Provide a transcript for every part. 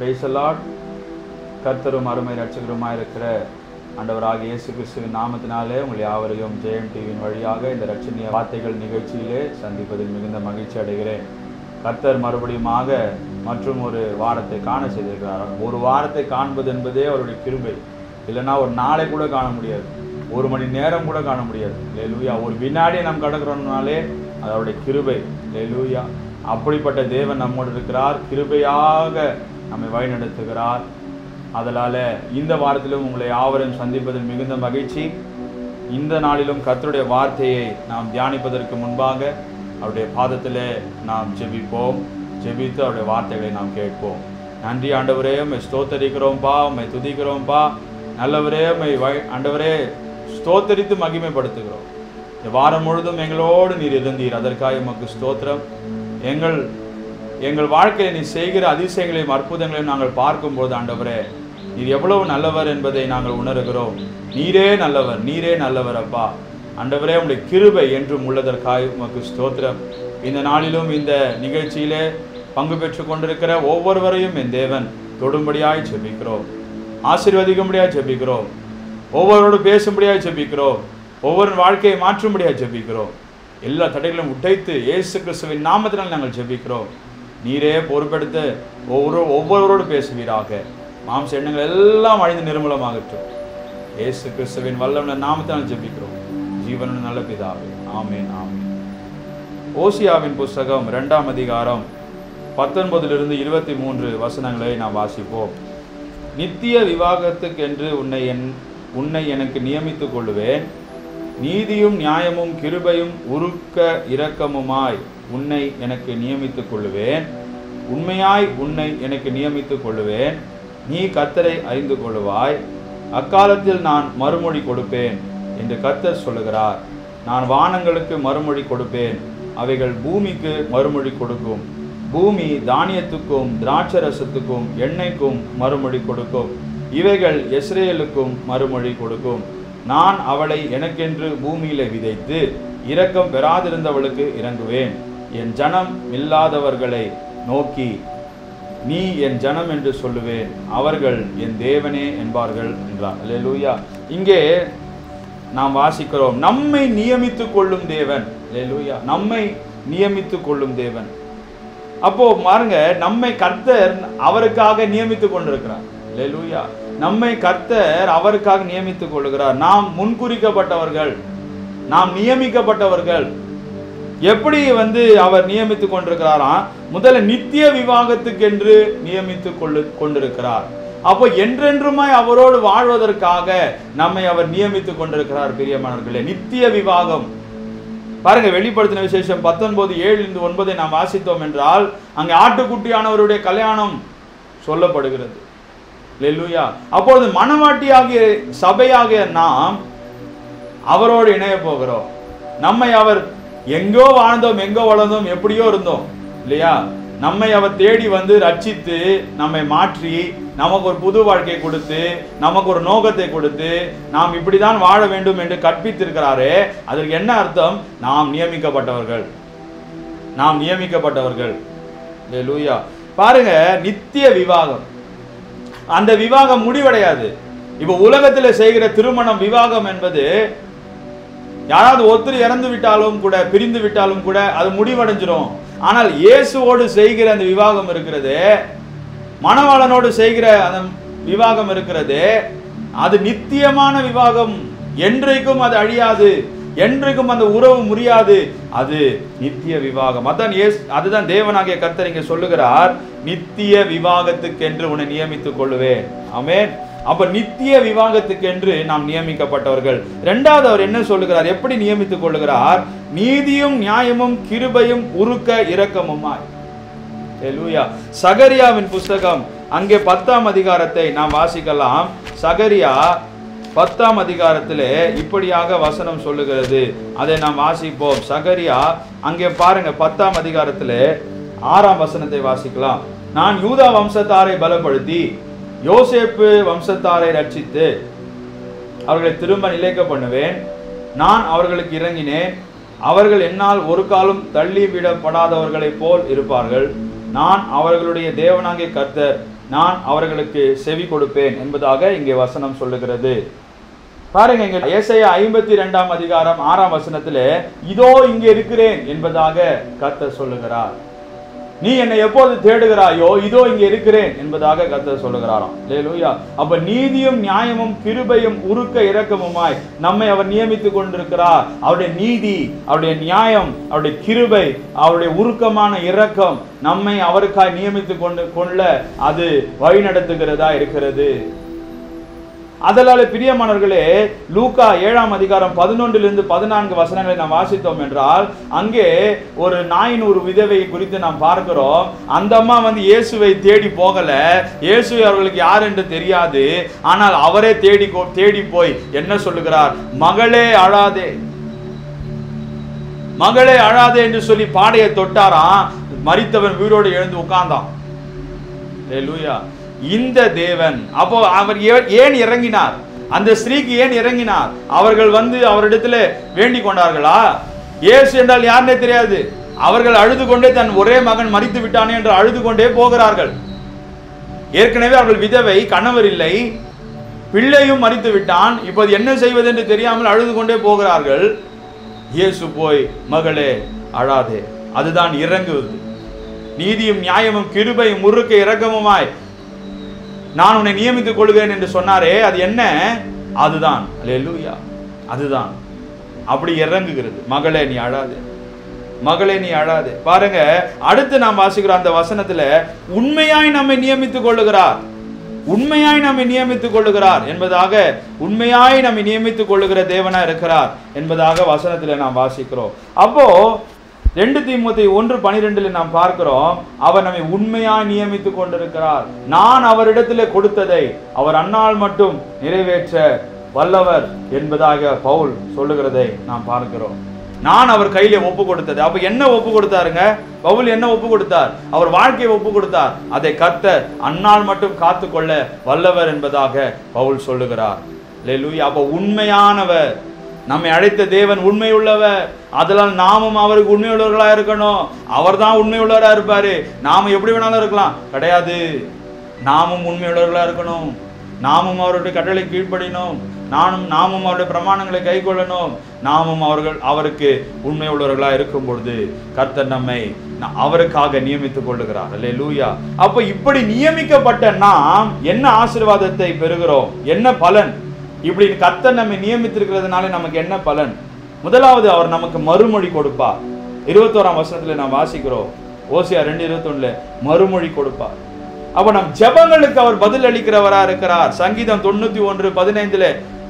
பிரைசலாட் கர்த்தரும் அருமை ரட்சகருமாய் இருக்கிற ஆண்டவராக இயேசு கிறிஸ்துவின் நாமத்தினாலே உங்கள் யாவரையும் ஜெயம் டிவியின் வழியாக இந்த ரட்சணிய வார்த்தைகள் நிகழ்ச்சியிலே சந்திப்பதில் மிகுந்த மகிழ்ச்சி அடைகிறேன் கர்த்தர் மறுபடியுமாக மற்றும் ஒரு வாரத்தை காண செய்திருக்கிறார் ஒரு வாரத்தை காண்பது என்பதே அவருடைய கிருபை இல்லைன்னா ஒரு நாளை கூட காண முடியாது ஒரு மணி நேரம் கூட காண முடியாது லூயா ஒரு வினாடி நாம் கடக்கிறோம்னாலே அது அவருடைய கிருபை லூயா அப்படிப்பட்ட தேவன் நம்மோடு இருக்கிறார் கிருபையாக நம்மை வழிநடத்துகிறார் அதனால இந்த வாரத்திலும் உங்களை யாவரையும் சந்திப்பதில் மிகுந்த மகிழ்ச்சி இந்த நாளிலும் கர்த்தருடைய வார்த்தையை நாம் தியானிப்பதற்கு முன்பாக அவருடைய பாதத்திலே நாம் ஜெபிப்போம் ஜெபித்து அவருடைய வார்த்தைகளை நாம் கேட்போம் நன்றி ஆண்டவரே உம்மை ஸ்தோத்தரிக்கிறோம்ப்பா உம்மை துதிக்கிறோம்ப்பா நல்லவரே உம்மை வழி ஆண்டவரே ஸ்தோத்தரித்து மகிமைப்படுத்துகிறோம் இந்த வாரம் முழுதும் எங்களோடு நீர் இருந்தீர் அதற்காக உமக்கு ஸ்தோத்திரம் எங்கள் எங்கள் வாழ்க்கையில் நீ செய்கிற அதிசயங்களையும் அற்புதங்களையும் நாங்கள் பார்க்கும்போது ஆண்டவரே நீர் எவ்வளவு நல்லவர் என்பதை நாங்கள் உணர்கிறோம் நீரே நல்லவர் நீரே நல்லவர் அப்பா ஆண்டவரே உங்களுடைய கிருபை என்றும் உள்ளதற்காக உமக்கு ஸ்தோத்திரம் இந்த நாளிலும் இந்த நிகழ்ச்சியிலே பங்கு பெற்று கொண்டிருக்கிற ஒவ்வொருவரையும் என் தேவன் தொடும்படியாய் ஜெபிக்கிறோம் ஆசீர்வதிக்கும்படியாய் ஜெபிக்கிறோம் ஒவ்வொருவரோடு பேசும்படியாய் ஜெபிக்கிறோம் ஒவ்வொரு வாழ்க்கையை மாற்றும்படியாய் ஜெபிக்கிறோம் எல்லா தடைகளும் உடைத்து இயேசு கிறிஸ்துவின் நாமத்தினால் நாங்கள் ஜெபிக்கிறோம் நீரே பொறுப்பெடுத்து ஒவ்வொரு ஒவ்வொருவரோடு பேசுவீராக மாம்ச எண்ணங்கள் எல்லாம் அழிந்து நிர்மூலமாகட்டும் இயேசு கிறிஸ்துவின் வல்லவன நாமத்தினால் ஜெபிக்கிறோம் ஜீவனும் நல்ல பிதாவே ஆமேன் ஆமேன் ஓசியாவின் புஸ்தகம் இரண்டாம் அதிகாரம் பத்தொன்பதிலிருந்து இருபத்தி மூன்று வசனங்களை நாம் வாசிப்போம் நித்திய விவாகத்துக்கென்று உன்னை என் உன்னை எனக்கு நியமித்துக் கொள்ளுவேன் நீதியும் நியாயமும் கிருபையும் உருக்க இரக்கமுமாய் உன்னை எனக்கு நியமித்துக் கொள்ளுவேன் உண்மையாய் உன்னை எனக்கு நியமித்துக் கொள்ளுவேன் நீ கத்தரை அறிந்து கொள்ளுவாய் அக்காலத்தில் நான் மறுமொழி கொடுப்பேன் என்று கர்த்தர் சொல்லுகிறார் நான் வானங்களுக்கு மறுமொழி கொடுப்பேன் அவைகள் பூமிக்கு மறுமொழி கொடுக்கும் பூமி தானியத்துக்கும் திராட்சரசத்துக்கும் எண்ணெய்க்கும் மறுமொழி கொடுக்கும் இவைகள் எஸ்ரேலுக்கும் மறுமொழி கொடுக்கும் நான் அவளை எனக்கென்று பூமியில விதைத்து இரக்கம் பெறாதிருந்தவளுக்கு இறங்குவேன் என் ஜனம் இல்லாதவர்களை நோக்கி நீ என் ஜனம் என்று சொல்லுவேன் அவர்கள் என் தேவனே என்பார்கள் என்றார் அல்லேலூயா இங்கே நாம் வாசிக்கிறோம் நம்மை நியமித்துக் கொள்ளும் தேவன் அல்லேலூயா நம்மை நியமித்துக் கொள்ளும் தேவன் அப்போ பாருங்க நம்மை கர்த்தர் அவருக்காக நியமித்துக் கொண்டிருக்கிறார் அல்லேலூயா நம்மை கர்த்தர் அவருக்காக நியமித்துக் கொள்ளுகிறார் நாம் முன்குறிக்கப்பட்டவர்கள் நாம் நியமிக்கப்பட்டவர்கள் எப்படி வந்து அவர் நியமித்துக் கொண்டிருக்கிறாராம் முதல்ல நித்திய விவாகத்துக்கென்று நியமித்துக் கொள்ளு கொண்டிருக்கிறார் அப்போ என்றென்றுமாய் அவரோடு வாழ்வதற்காக நம்மை அவர் நியமித்துக் கொண்டிருக்கிறார் பிரியமானவர்களே நித்திய விவாகம் பாருங்க வெளிப்படுத்தின விசேஷம் பத்தொன்பது ஏழிலிருந்து ஒன்பதை நாம் வாசித்தோம் என்றால் அங்கே ஆட்டுக்குட்டியானவருடைய கல்யாணம் சொல்லப்படுகிறது லெல்லுயா அப்பொழுது மனவாட்டியாகிய சபையாகிய நாம் அவரோடு இணைய போகிறோம் நம்மை அவர் எங்கோ வாழ்ந்தோம் எங்கோ வளர்ந்தோம் எப்படியோ இருந்தோம் இல்லையா நம்மை அவர் தேடி வந்து ரட்சித்து நம்மை மாற்றி நமக்கு ஒரு புது வாழ்க்கை கொடுத்து நமக்கு ஒரு நோக்கத்தை கொடுத்து நாம் இப்படிதான் வாழ வேண்டும் என்று கற்பித்திருக்கிறாரே அதற்கு என்ன அர்த்தம் நாம் நியமிக்கப்பட்டவர்கள் நாம் நியமிக்கப்பட்டவர்கள் லூயா பாருங்க நித்திய விவாகம் அந்த விவாகம் முடிவடையாது இப்ப உலகத்துல செய்கிற திருமணம் விவாகம் என்பது யாராவது ஒருத்தர் இறந்து விட்டாலும் கூட பிரிந்து விட்டாலும் கூட அது முடிவடைஞ்சிரும் ஆனால் இயேசுவோடு செய்கிற அந்த விவாகம் இருக்கிறது மணவாளனோடு செய்கிற அந்த விவாகம் இருக்கிறது அது நித்தியமான விவாகம் என்றைக்கும் அது அழியாது என்றைக்கும் அந்த உறவு முறியாது அது நித்திய விவாகம் அதான் ஏஸ் அதுதான் தேவனாகிய கர்த்தர் இங்க சொல்லுகிறார் நித்திய விவாகத்துக்கென்று உன்னை நியமித்துக் கொள்ளுவேன் ஆமென் அப்ப நித்திய விவாகத்துக்கென்று நாம் நியமிக்கப்பட்டவர்கள் இரண்டாவது அவர் என்ன சொல்லுகிறார் எப்படி நியமித்துக் கொள்ளுகிறார் நீதியும் நியாயமும் கிருபையும் உருக்க இரக்கமுமாய் லூயா சகரியாவின் புஸ்தகம் அங்கே பத்தாம் அதிகாரத்தை நாம் வாசிக்கலாம் சகரியா பத்தாம் அதிகாரத்திலே இப்படியாக வசனம் சொல்லுகிறது அதை நாம் வாசிப்போம் சகரியா அங்கே பாருங்க பத்தாம் அதிகாரத்திலே ஆறாம் வசனத்தை வாசிக்கலாம் நான் யூதா வம்சத்தாரை பலப்படுத்தி யோசேப்பு வம்சத்தாரை ரட்சித்து அவர்களை திரும்ப நிலைக்க பண்ணுவேன் நான் அவர்களுக்கு இறங்கினேன் அவர்கள் என்னால் ஒரு காலம் தள்ளிவிடப்படாதவர்களைப் போல் இருப்பார்கள் நான் அவர்களுடைய தேவனாகிய கர்த்தர் நான் அவர்களுக்கு செவி கொடுப்பேன் என்பதாக இங்கே வசனம் சொல்லுகிறது பாருங்க இங்க ஏசாயா ஐம்பத்தி ரெண்டாம் அதிகாரம் ஆறாம் வசனத்திலே இதோ இங்கே இருக்கிறேன் என்பதாக கர்த்தர் சொல்லுகிறார் நீ என்னை எப்போது தேடுகிறாயோ இதோ இங்கே இருக்கிறேன் என்பதாக கர்த்தர் சொல்லுகிறாராம் லேலூயா அப்ப நீதியும் நியாயமும் கிருபையும் உருக்க இரக்கமுமாய் நம்மை அவர் நியமித்துக் கொண்டிருக்கிறார் அவருடைய நீதி அவருடைய நியாயம் அவருடைய கிருபை அவருடைய உருக்கமான இரக்கம் நம்மை அவருக்காய் நியமித்துக் கொண்டு கொள்ள அது வழிநடத்துகிறதா இருக்கிறது அதனால பிரியமானவர்களே லூக்கா ஏழாம் அதிகாரம் பதினொன்றிலிருந்து பதினான்கு வசனங்களை நாம் வாசித்தோம் என்றால் அங்கே ஒரு நாயின் ஒரு விதவை குறித்து நாம் பார்க்கிறோம் அந்த அம்மா வந்து இயேசுவை தேடி போகல இயேசு அவர்களுக்கு யார் என்று தெரியாது ஆனால் அவரே தேடி கொ- தேடி போய் என்ன சொல்லுகிறார் மகளே அழாதே மகளே அழாதே என்று சொல்லி பாடையை தொட்டாராம் மரித்தவன் வீரோடு எழுந்து உட்கார்ந்தான் ஹalleluya இந்த தேவன் அப்போ அவர் ஏ- ஏன் இறங்கினார் அந்த ஸ்திரீக்கு ஏன் இறங்கினார் அவர்கள் வந்து அவரிடத்துல வேண்டிக் கொண்டார்களா இயேசு என்றால் யாருன்னே தெரியாது அவர்கள் அழுது கொண்டே தன் ஒரே மகன் மரித்து விட்டானே என்று அழுது கொண்டே போகிறார்கள் ஏற்கனவே அவர்கள் விதவை கணவர் இல்லை பிள்ளையும் மரித்து விட்டான் இப்போது என்ன செய்வது என்று தெரியாமல் அழுது கொண்டே போகிறார்கள் இயேசு போய் மகளே அழாதே அதுதான் இறங்குவது நீதியும் நியாயமும் கிருபையும் முறுக்க இரக்கமுமாய் நான் உன்னை நியமித்துக் கொள்கிறேன் என்று சொன்னாரே அது என்ன அதுதான் அல்லேலூயா அதுதான் அப்படி இறங்குகிறது மகளே நீ அழாதே மகளே நீ அழாதே பாருங்க அடுத்து நாம் வாசிக்கிறோம் அந்த வசனத்துல உண்மையாய் நம்மை நியமித்துக் கொள்ளுகிறார் உண்மையாய் நம்மை நியமித்துக் கொள்ளுகிறார் என்பதாக உண்மையாய் நம்மை நியமித்துக் கொள்ளுகிற தேவனா இருக்கிறார் என்பதாக வசனத்துல நாம் வாசிக்கிறோம் அப்போ ரெண்டு தீமோத்தி ஒன்று பனிரெண்டுல நாம் பார்க்கிறோம் அவர் நம்மை உண்மையாய் நியமித்துக் கொண்டிருக்கிறார் நான் அவரிடத்திலே கொடுத்ததை அவர் அந்நாள் மட்டும் நிறைவேற்ற வல்லவர் என்பதாக பவுல் சொல்லுகிறதை நாம் பார்க்கிறோம் நான் அவர் கையில ஒப்பு கொடுத்தது அப்ப என்ன ஒப்பு கொடுத்தாருங்க பவுல் என்ன ஒப்பு கொடுத்தார் அவர் வாழ்க்கையை ஒப்பு கொடுத்தார் அதை கர்த்தர் அந்நாள் மட்டும் காத்துக்கொள்ள வல்லவர் என்பதாக பவுல் சொல்லுகிறார் லெலுயா அப்ப உண்மையானவர் நம்மை அழைத்த தேவன் உண்மையுள்ளவர் அதனால் நாமும் அவருக்கு உண்மையுள்ளவர்களா இருக்கணும் அவர் தான் உண்மையுள்ளவரா இருப்பாரு நாம எப்படி வேணாலும் இருக்கலாம் கிடையாது நாமும் உண்மையுள்ளவர்களா இருக்கணும் நாமும் அவருடைய கட்டளை கீழ்ப்படினோம் நானும் நாமும் அவருடைய பிரமாணங்களை கைக்கொள்ளணும் நாமும் அவர்கள் அவருக்கு உண்மை உள்ளவர்களா இருக்கும் பொழுது கர்த்தர் நம்மை ந- அவருக்காக நியமித்துக் கொள்ளுகிறார் அல்லே லூயா அப்ப இப்படி நியமிக்கப்பட்ட நாம் என்ன ஆசீர்வாதத்தை பெறுகிறோம் என்ன பலன் இப்படி கர்த்தர் நம்மை நியமித்திருக்கிறதுனால நமக்கு என்ன பலன் முதலாவது அவர் நமக்கு மறுமொழி கொடுப்பார் இருபத்தோராம் வசனத்துல நாம் வாசிக்கிறோம் ஓசியா ரெண்டு இருபத்தொன்னுல மறுமொழி கொடுப்பார் அப்ப நம் ஜெபங்களுக்கு அவர் பதில் அளிக்கிறவரா இருக்கிறார் சங்கீதம் தொண்ணூத்தி ஒன்று பதினைந்துல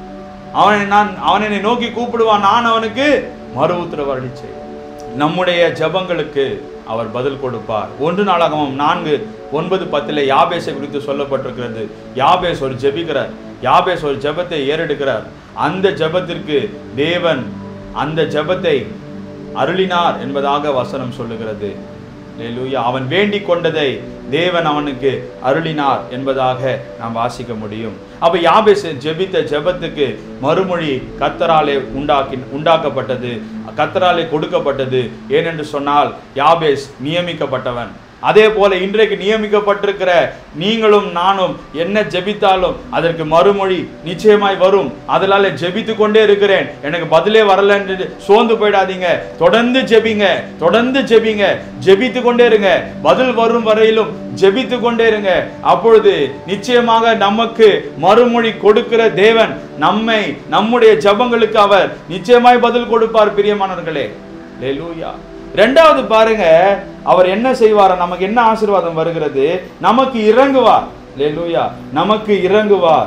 அவனை நான் அவனை என்னை நோக்கி கூப்பிடுவான் நான் அவனுக்கு மறு உத்தரவு அளிச்சேன் நம்முடைய ஜெபங்களுக்கு அவர் பதில் கொடுப்பார் ஒன்று நாளாகமம் நான்கு ஒன்பது பத்துல யாபேசை குறித்து சொல்லப்பட்டிருக்கிறது யாபேஸ் ஒரு ஜெபிக்கிறார் யாபேஸ் ஒரு ஜெபத்தை ஏறெடுக்கிறார் அந்த ஜெபத்திற்கு தேவன் அந்த ஜெபத்தை அருளினார் என்பதாக வசனம் சொல்லுகிறது அல்லேலூயா அவன் வேண்டிக் கொண்டதை தேவன் அவனுக்கு அருளினார் என்பதாக நாம் வாசிக்க முடியும் அப்ப யாபேஸ் ஜெபித்த ஜெபத்துக்கு மறுமொழி கத்தராலே உண்டாக்கி உண்டாக்கப்பட்டது கத்தராலே கொடுக்கப்பட்டது ஏனென்று சொன்னால் யாபேஸ் நியமிக்கப்பட்டவன் அதே போல இன்றைக்கு நியமிக்கப்பட்டிருக்கிற நீங்களும் நானும் என்ன ஜெபித்தாலும் அதற்கு மறுமொழி நிச்சயமாய் வரும் அதனால ஜெபித்து கொண்டே இருக்கிறேன் எனக்கு பதிலே வரல என்று சோர்ந்து போயிடாதீங்க தொடர்ந்து ஜெபிங்க தொடர்ந்து ஜெபிங்க ஜெபித்து கொண்டே இருங்க பதில் வரும் வரையிலும் ஜெபித்து கொண்டே இருங்க அப்பொழுது நிச்சயமாக நமக்கு மறுமொழி கொடுக்கிற தேவன் நம்மை நம்முடைய ஜெபங்களுக்கு அவர் நிச்சயமாய் பதில் கொடுப்பார் பிரியமானவர்களே லெலூயா ரெண்டாவது பாருங்க அவர் என்ன செய்வார் நமக்கு என்ன ஆசீர்வாதம் வருகிறது நமக்கு இறங்குவார் லெலூயா நமக்கு இறங்குவார்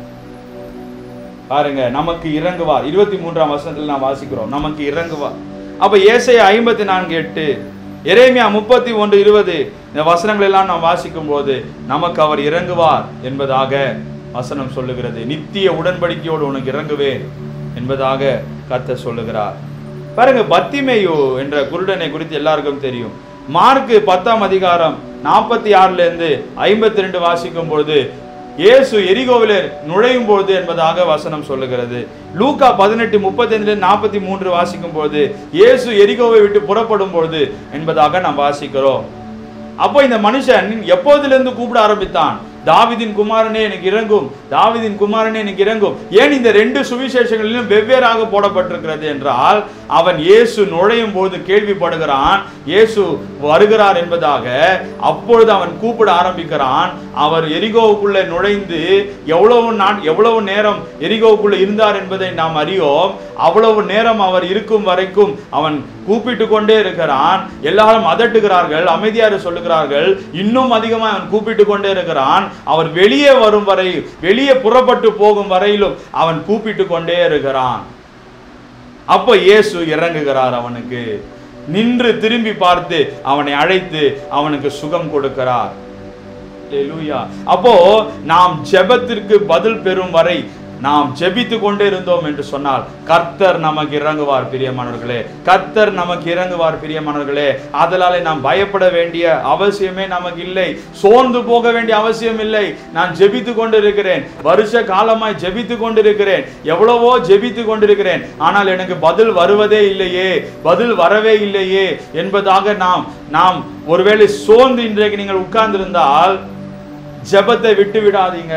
பாருங்க நமக்கு இறங்குவார் இருபத்தி மூன்றாம் வசனத்தில் நாம் வாசிக்கிறோம் நமக்கு இறங்குவார் அப்ப ஏசையா ஐம்பத்தி நான்கு எட்டு எரேமியா முப்பத்தி ஒன்று இருபது இந்த வசனங்கள் எல்லாம் நாம் வாசிக்கும் போது நமக்கு அவர் இறங்குவார் என்பதாக வசனம் சொல்லுகிறது நித்திய உடன்படிக்கையோடு உனக்கு இறங்குவேன் என்பதாக கர்த்தர் சொல்லுகிறார் பாருங்க பத்திமேயு என்ற குருடனை குறித்து எல்லாருக்கும் தெரியும் மார்க்கு பத்தாம் அதிகாரம் நாற்பத்தி ஆறுல இருந்து ஐம்பத்தி ரெண்டு வாசிக்கும் பொழுது இயேசு எரிகோவிலே நுழையும் பொழுது என்பதாக வசனம் சொல்லுகிறது லூக்கா பதினெட்டு முப்பத்தைந்துல நாற்பத்தி மூன்று வாசிக்கும் பொழுது இயேசு எரிகோவை விட்டு புறப்படும் பொழுது என்பதாக நாம் வாசிக்கிறோம் அப்போ இந்த மனுஷன் எப்போதிலிருந்து கூப்பிட ஆரம்பித்தான் தாவிதின் குமாரனே எனக்கு இறங்கும் தாவிதின் குமாரனே எனக்கு இறங்கும் ஏன் இந்த ரெண்டு சுவிசேஷங்களிலும் வெவ்வேறாக போடப்பட்டிருக்கிறது என்றால் அவன் இயேசு நுழையும் போது கேள்விப்படுகிறான் இயேசு வருகிறார் என்பதாக அப்பொழுது அவன் கூப்பிட ஆரம்பிக்கிறான் அவர் எரிகோவுக்குள்ளே நுழைந்து எவ்வளவு நாட் எவ்வளவு நேரம் எரிகோவுக்குள்ளே இருந்தார் என்பதை நாம் அறியோம் அவ்வளவு நேரம் அவர் இருக்கும் வரைக்கும் அவன் கூப்பிட்டு கொண்டே இருக்கிறான் எல்லாரும் அதட்டுகிறார்கள் அமைதியாரு சொல்லுகிறார்கள் இன்னும் அதிகமாக அவன் கூப்பிட்டு கொண்டே இருக்கிறான் அவர் வெளியே வரும் வரை வெளியே புறப்பட்டு போகும் வரையிலும் அவன் கூப்பிட்டு கொண்டே இருக்கிறான் அப்ப இயேசு இறங்குகிறார் அவனுக்கு நின்று திரும்பி பார்த்து அவனை அழைத்து அவனுக்கு சுகம் கொடுக்கிறார் அல்லேலூயா அப்போ நாம் ஜெபத்திற்கு பதில் பெறும் வரை நாம் ஜெபித்து கொண்டே இருந்தோம் என்று சொன்னால் கர்த்தர் நமக்கு இறங்குவார் பிரியமானவர்களே கர்த்தர் நமக்கு இறங்குவார் பிரியமானவர்களே அதனாலே நாம் பயப்பட வேண்டிய அவசியமே நமக்கு இல்லை சோர்ந்து போக வேண்டிய அவசியம் இல்லை நான் ஜெபித்து கொண்டிருக்கிறேன் வருஷ காலமாய் ஜெபித்து கொண்டிருக்கிறேன் எவ்வளவோ ஜெபித்து கொண்டிருக்கிறேன் ஆனால் எனக்கு பதில் வருவதே இல்லையே பதில் வரவே இல்லையே என்பதாக நாம் நாம் ஒருவேளை சோர்ந்து இன்றைக்கு நீங்கள் உட்கார்ந்திருந்தால் ஜெபத்தை விட்டு விடாதீங்க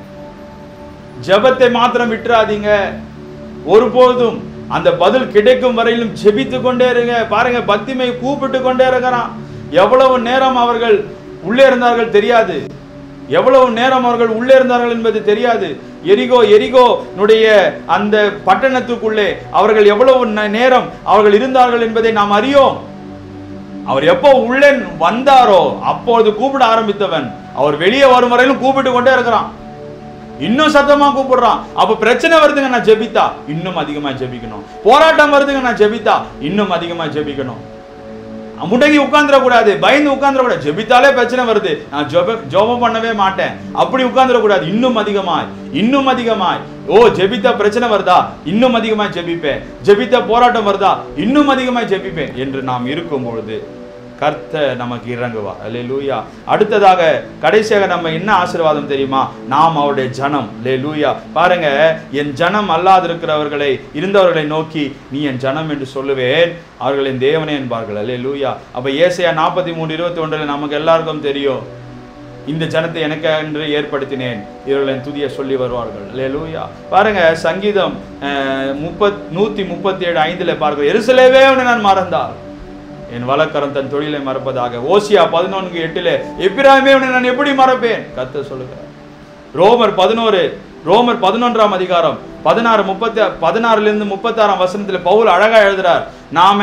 ஜெபத்தை மாத்திரம் விட்டுறாதீங்க ஒருபோதும் அந்த பதில் கிடைக்கும் வரையிலும் ஜெபித்து கொண்டே இருங்க பாருங்க பத்திமை கூப்பிட்டு கொண்டே இருக்கிறான் எவ்வளவு நேரம் அவர்கள் உள்ளே இருந்தார்கள் தெரியாது எவ்வளவு நேரம் அவர்கள் உள்ளே இருந்தார்கள் என்பது தெரியாது எரிகோ எரிகோ நுடைய அந்த பட்டணத்துக்குள்ளே அவர்கள் எவ்வளவு ந- நேரம் அவர்கள் இருந்தார்கள் என்பதை நாம் அறியோம் அவர் எப்போ உள்ளே வந்தாரோ அப்பொழுது கூப்பிட ஆரம்பித்தவன் அவர் வெளியே வரும் வரையிலும் கூப்பிட்டு கொண்டே இருக்கிறான் இன்னும் சத்தமா கூப்பிடுறான் அப்ப பிரச்சனை வருதுங்க நான் ஜெபித்தா இன்னும் அதிகமா ஜெபிக்கணும் போராட்டம் வருதுங்க நான் ஜெபித்தா இன்னும் அதிகமா ஜெபிக்கணும் முடங்கி உட்கார்ந்துட கூடாது பயந்து உட்கார்ந்துட கூடாது ஜெபித்தாலே பிரச்சனை வருது நான் ஜெப ஜெபம் பண்ணவே மாட்டேன் அப்படி உட்கார்ந்துட கூடாது இன்னும் அதிகமாய் இன்னும் அதிகமாய் ஓ ஜெபித்தா பிரச்சனை வருதா இன்னும் அதிகமாய் ஜெபிப்பேன் ஜெபித்தா போராட்டம் வருதா இன்னும் அதிகமாய் ஜெபிப்பேன் என்று நாம் இருக்கும் பொழுது கர்த்தர் நமக்கு இறங்குவார் அல்லேலூயா அடுத்ததாக கடைசியாக நம்ம என்ன ஆசீர்வாதம் தெரியுமா நாம் அவருடைய ஜனம் அல்லேலூயா பாருங்க என் ஜனம் அல்லாதிருக்கிறவர்களை இருந்தவர்களை நோக்கி நீ என் ஜனம் என்று சொல்லுவேன் அவர்கள் என் தேவனே என்பார்கள் அல்லேலூயா அப்ப ஏசையா நாற்பத்தி மூணு இருபத்தி ஒன்றில் நமக்கு எல்லாருக்கும் தெரியும் இந்த ஜனத்தை எனக்கு என்று ஏற்படுத்தினேன் இவர்கள் என் துதியை சொல்லி வருவார்கள் அல்லேலூயா பாருங்க சங்கீதம் அஹ், முப்பத் நூத்தி முப்பத்தி ஏழு ஐந்துல பாருங்க எருசலேவே உன்னை நான் மறந்தார் என் வழக்கரம் தன் தொழிலை மறப்பதாக ஓசியா பதினொன்று எட்டுல எப்பிராமே உன்னை நான் எப்படி மறப்பேன் கத்த சொல்லுகிறார் ரோமர் பதினோரு ரோமர் பதினொன்றாம் அதிகாரம் பதினாறு முப்பத்தி பதினாறுல இருந்து முப்பத்தாறாம் வசனத்துல பவுல் அழகா எழுதுறார் நாம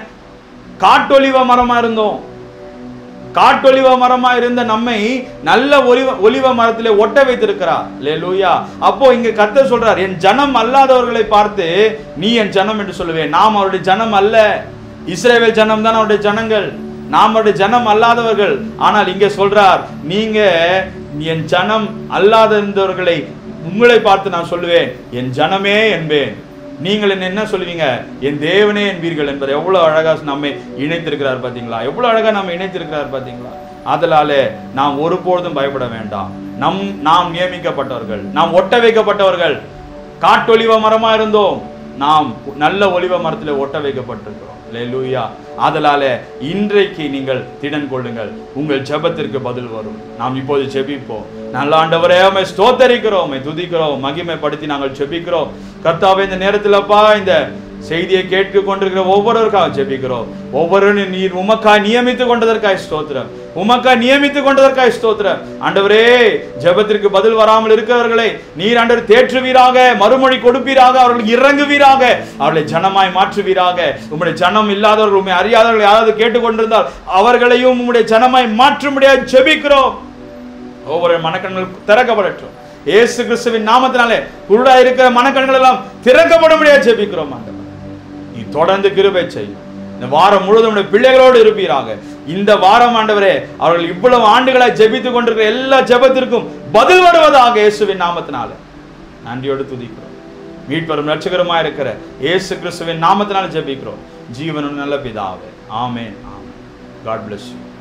காட்டொலிவ மரமா இருந்தோம் காட்டொலிவ மரமா இருந்த நம்மை நல்ல ஒலிவ ஒலிவ மரத்திலே ஒட்ட வைத்திருக்கிறார் லூயா அப்போ இங்க கர்த்தர் சொல்றார் என் ஜனம் அல்லாதவர்களை பார்த்து நீ என் ஜனம் என்று சொல்லுவேன் நாம் அவருடைய ஜனம் அல்ல இஸ்ரேவேல் ஜனம் தான் அவருடைய ஜனங்கள் நாம் அவருடைய ஜனம் அல்லாதவர்கள் ஆனால் இங்கே சொல்றார் நீங்க என் ஜனம் அல்லாதவர்களை உங்களை பார்த்து நான் சொல்லுவேன் என் ஜனமே என்பேன் நீங்கள் என்ன என்ன சொல்லுவீங்க என் தேவனே என்பீர்கள் என்பதை எவ்வளவு அழகா நம்மை இணைத்திருக்கிறார் பாத்தீங்களா எவ்வளவு அழகா நம்ம இணைத்திருக்கிறார் பாத்தீங்களா அதனாலே நாம் ஒருபொழுதும் பயப்பட வேண்டாம் நம் நாம் நியமிக்கப்பட்டவர்கள் நாம் ஒட்ட வைக்கப்பட்டவர்கள் காட்டொலிவ மரமா இருந்தோம் நாம் நல்ல ஒலிவ மரத்தில் ஒட்ட வைக்கப்பட்டிருக்கிறோம் லூயா அதனால இன்றைக்கு நீங்கள் திடன் கொள்ளுங்கள் உங்கள் ஜெபத்திற்கு பதில் வரும் நாம் இப்போது ஜெபிப்போம் நல்ல ஆண்டவரே உம்மை ஸ்தோத்தரிக்கிறோம் உம்மை துதிக்கிறோம் மகிமைப்படுத்தி நாங்கள் ஜெபிக்கிறோம் கர்த்தாவே இந்த நேரத்திலப்பா இந்த செய்தியை கேட்டு கொண்டிருக்கிற ஒவ்வொருவருக்காக ஜெபிக்கிறோம் ஒவ்வொருவரும் நீர் உமக்காய் நியமித்து கொண்டதற்காய் ஸ்தோத்திரம் உமக்காய் நியமித்து கொண்டதற்காய் ஸ்தோத்திரம் ஆண்டவரே ஜெபத்திற்கு பதில் வராமல் இருக்கிறவர்களை நீர் ஆண்டவர் தேற்றுவீராக மறுமொழி கொடுப்பீராக அவர்கள் இறங்குவீராக அவர்களை ஜனமாய் மாற்றுவீராக உம்முடைய ஜனம் இல்லாதவர்கள் உண்மை அறியாதவர்கள் யாராவது கேட்டுக்கொண்டிருந்தால் அவர்களையும் உம்முடைய ஜனமாய் மாற்றும்படியாக ஜெபிக்கிறோம் ஒவ்வொரு மனக்கண்கள் திறக்கப்படட்டும் இயேசு கிறிஸ்துவின் நாமத்தினாலே குருடா இருக்கிற மனக்கண்கள் எல்லாம் திறக்கப்படும்படியா ஜெபிக்கிறோம் ஆண்டவர் நீ தொடர்ந்து கிருபை செய்யும் இந்த வாரம் முழுவதும் உம்முடைய பிள்ளைகளோடு இருப்பீராக இந்த வாரம் ஆண்டவரே அவர்கள் இவ்வளவு ஆண்டுகளாய் ஜெபித்துக் கொண்டிருக்கிற எல்லா ஜெபத்திற்கும் பதில் வருவதாக இயேசுவின் நாமத்தினால நன்றியோடு துதிக்கிறோம் மீட்பெரும் ரட்சகருமா இருக்கிற இயேசு கிறிஸ்துவின் நாமத்தினால ஜெபிக்கிறோம் ஜீவனும் நல்ல பிதாவே ஆமென் ஆமென் காட் bless you